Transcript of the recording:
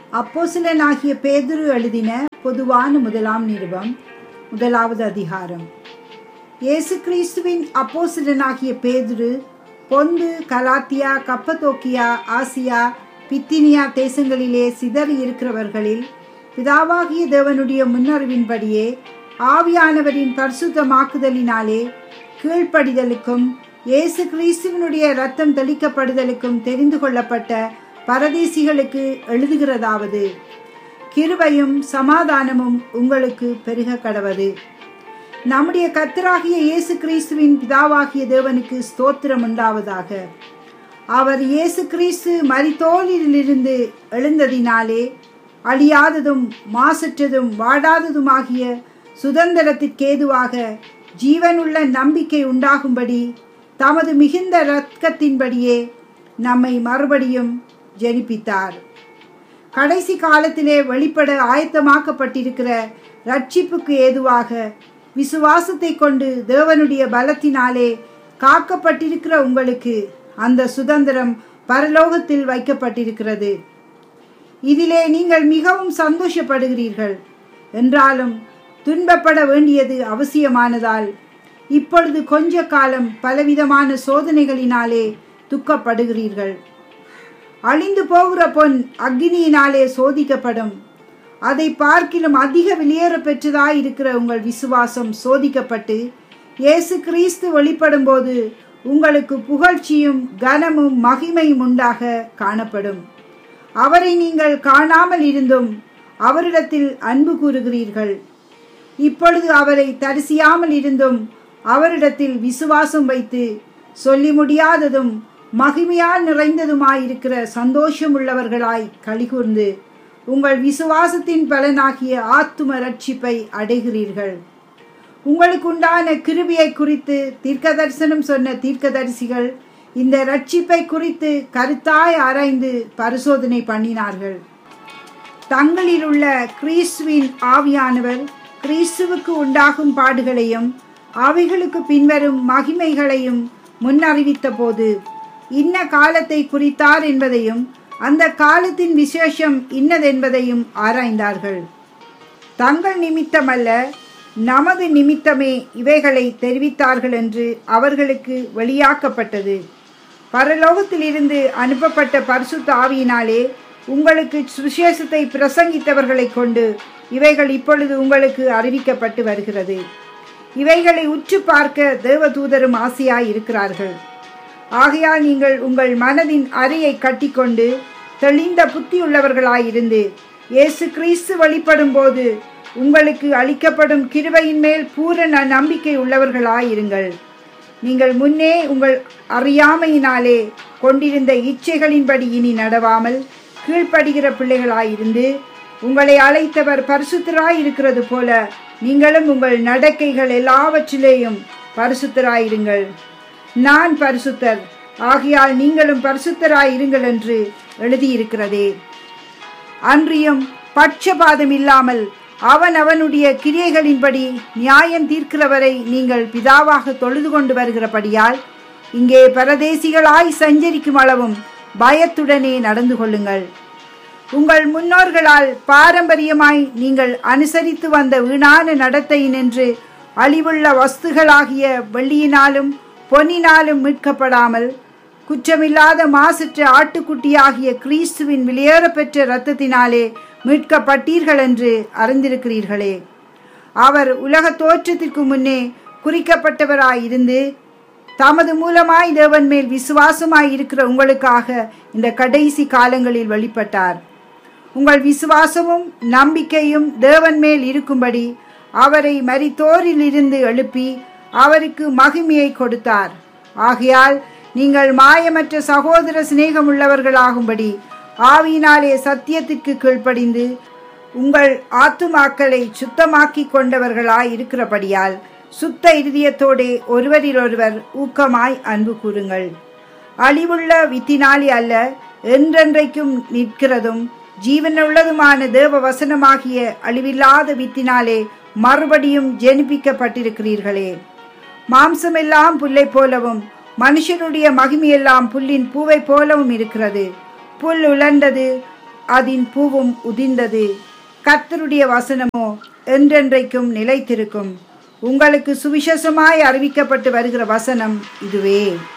அப்போசிலனாகிய பேதுரு எழுதின பொதுவான முதலாம் நிருபம் முதலாவது அதிகாரம் இயேசு கிறிஸ்துவின் அப்போசிலனாகிய பேதுரு Pontus Galatia Cappadocia Asia Bithynia தேசங்களிலே சிதறி இருக்கிறவர்களில் பிதாவாகிய தேவனுடைய முன்னறிவின்படியே ஆவியானவரின் பரிசுத்தமாக்குதலினாலே கீழ்ப்படிதலுக்கும் இயேசு கிறிஸ்துவனுடைய ரத்தம் தெளிக்கப்படுதலுக்கும் தெரிந்து கொள்ளப்பட்ட பரதேசிகளுக்கு எழுதுகிறதாவது கிருபையும் சமாதானமும் உங்களுக்கு பெருக கடவது நம்முடைய கத்தராகிய இயேசு கிறிஸ்துவின் பிதாவாகிய தேவனுக்கு ஸ்தோத்திரம் உண்டாவதாக அவர் இயேசு கிறிஸ்து மரித்தோலிலிருந்து எழுந்ததினாலே அழியாததும் மாசற்றதும் வாடாததுமாகிய சுதந்திரத்திற்கேதுவாக ஜீவனுள்ள நம்பிக்கை உண்டாகும்படி தமது மிகுந்த இரக்கத்தின்படியே நம்மை மறுபடியும் ஜெனிப்பித்தார் கடைசி காலத்திலே வெளிப்பட ஆயத்தமாக்கப்பட்டிருக்கிற ரட்சிப்புக்கு ஏதுவாக விசுவாசத்தை கொண்டு தேவனுடைய பலத்தினாலே காக்கப்பட்டிருக்கிற உங்களுக்கு அந்த சுதந்திரம் பரலோகத்தில் வைக்கப்பட்டிருக்கிறது இதிலே நீங்கள் மிகவும் சந்தோஷப்படுகிறீர்கள் என்றாலும் துன்பப்பட வேண்டியது அவசியமானதால் இப்பொழுது கொஞ்ச காலம் பலவிதமான சோதனைகளினாலே துக்கப்படுகிறீர்கள் அழிந்து போகிற பொன் அக்னியினாலே சோதிக்கப்படும் அதை பார்க்கிலும் அதிக வெளியேற பெற்றதாயிருக்கிற உங்கள் விசுவாசம் சோதிக்கப்பட்டு இயேசு கிறிஸ்து வெளிப்படும் போது உங்களுக்கு புகழ்ச்சியும் கனமும் மகிமையும் உண்டாக காணப்படும் அவரை நீங்கள் காணாமல் இருந்தும் அவரிடத்தில் அன்பு கூறுகிறீர்கள் இப்பொழுது அவரை தரிசியாமல் இருந்தும் அவரிடத்தில் விசுவாசம் வைத்து சொல்லி முடியாததும் மகிமையால் நிறைந்ததுமாயிருக்கிற சந்தோஷமுள்ளவர்களாய் கலிகூர்ந்து உங்கள் விசுவாசத்தின் பலனாகிய ஆத்தும ரட்சிப்பை அடைகிறீர்கள் உங்களுக்கு உண்டான கிருபியை குறித்து தீர்க்க தரிசனம் சொன்ன தீர்க்கதரிசிகள் இந்த ரட்சிப்பை குறித்து கருத்தாய் ஆராய்ந்து பரிசோதனை பண்ணினார்கள் தங்களில் உள்ள கிறிஸ்துவின் ஆவியானவர் கிறிஸ்துவுக்கு உண்டாகும் பாடுகளையும் அவைகளுக்கு பின்வரும் மகிமைகளையும் முன்னறிவித்த போது இன்ன காலத்தை குறித்தார் என்பதையும் அந்த காலத்தின் விசேஷம் இன்னதென்பதையும் ஆராய்ந்தார்கள் தங்கள் நிமித்தமல்ல நமது நிமித்தமே இவைகளை தெரிவித்தார்கள் என்று அவர்களுக்கு வெளியாக்கப்பட்டது பரலோகத்திலிருந்து அனுப்பப்பட்ட பரிசுத்த ஆவியினாலே உங்களுக்கு சுசேஷத்தை பிரசங்கித்தவர்களை கொண்டு இவைகள் இப்பொழுது உங்களுக்கு அறிவிக்கப்பட்டு வருகிறது இவைகளை உற்று பார்க்க தேவதூதரும் ஆசையாய் இருக்கிறார்கள் ஆகையால் நீங்கள் உங்கள் மனதின் அறையை கட்டிக்கொண்டு தெளிந்த புத்தியுள்ளவர்களாயிருந்து இயேசு கிறிஸ்து வழிபடும் போது உங்களுக்கு அளிக்கப்படும் கிருபையின் மேல் பூரண நம்பிக்கை உள்ளவர்களாயிருங்கள் நீங்கள் முன்னே உங்கள் அறியாமையினாலே கொண்டிருந்த இச்சைகளின்படி இனி நடவாமல் கீழ்ப்படுகிற பிள்ளைகளாயிருந்து உங்களை அழைத்தவர் பரிசுத்தராய் இருக்கிறது போல நீங்களும் உங்கள் நடக்கைகள் எல்லாவற்றிலேயும் பரிசுத்தராயிருங்கள் நான் பரிசுத்தர் ஆகையால் நீங்களும் பரிசுத்தராய் இருங்கள் என்று எழுதியிருக்கிறதே அன்றியும் பட்சபாதம் இல்லாமல் அவன் அவனுடைய கிரியைகளின்படி நியாயம் தீர்க்கிறவரை நீங்கள் பிதாவாக தொழுது கொண்டு வருகிறபடியால் இங்கே பரதேசிகளாய் சஞ்சரிக்கும் அளவும் பயத்துடனே நடந்து கொள்ளுங்கள் உங்கள் முன்னோர்களால் பாரம்பரியமாய் நீங்கள் அனுசரித்து வந்த வீணான நடத்தையினின்று அழிவுள்ள வஸ்துகளாகிய வெள்ளியினாலும் பொன்னினாலும் மீட்கப்படாமல் குற்றமில்லாத மாசற்ற ஆட்டுக்குட்டியாகிய கிறிஸ்துவின் வெளியேறப்பெற்ற இரத்தத்தினாலே மீட்கப்பட்டீர்கள் என்று அறிந்திருக்கிறீர்களே அவர் உலக தோற்றத்திற்கு முன்னே குறிக்கப்பட்டவராயிருந்து தமது மூலமாய் தேவன் மேல் விசுவாசமாய் இருக்கிற உங்களுக்காக இந்த கடைசி காலங்களில் வெளிப்பட்டார் உங்கள் விசுவாசமும் நம்பிக்கையும் தேவன் மேல் இருக்கும்படி அவரை மரித்தோரில் இருந்து எழுப்பி அவருக்கு மகிமையை கொடுத்தார் ஆகையால் நீங்கள் மாயமற்ற சகோதர சிநேகம் உள்ளவர்களாகும்படி ஆவியினாலே சத்தியத்திற்கு கீழ்ப்படிந்து உங்கள் ஆத்துமாக்களை சுத்தமாக்கி கொண்டவர்களாய் இருக்கிறபடியால் சுத்த இருதயத்தோடே ஒருவரிலொருவர் ஊக்கமாய் அன்பு கூறுங்கள் அழிவுள்ள வித்தினாலி அல்ல என்றென்றைக்கும் நிற்கிறதும் ஜீவனுள்ளதுமான தேவ வசனமாகிய அழிவில்லாத வித்தினாலே மறுபடியும் ஜெனிப்பிக்கப்பட்டிருக்கிறீர்களே மாம்சமெல்லாம் புல்லை போலவும் மனுஷனுடைய மகிமையெல்லாம் புல்லின் பூவை போலவும் இருக்கிறது புல் உலர்ந்தது அதன் பூவும் உதிர்ந்தது கர்த்தருடைய வசனமோ என்றென்றைக்கும் நிலைத்திருக்கும் உங்களுக்கு சுவிசேஷமாய் அறிவிக்கப்பட்டு வருகிற வசனம் இதுவே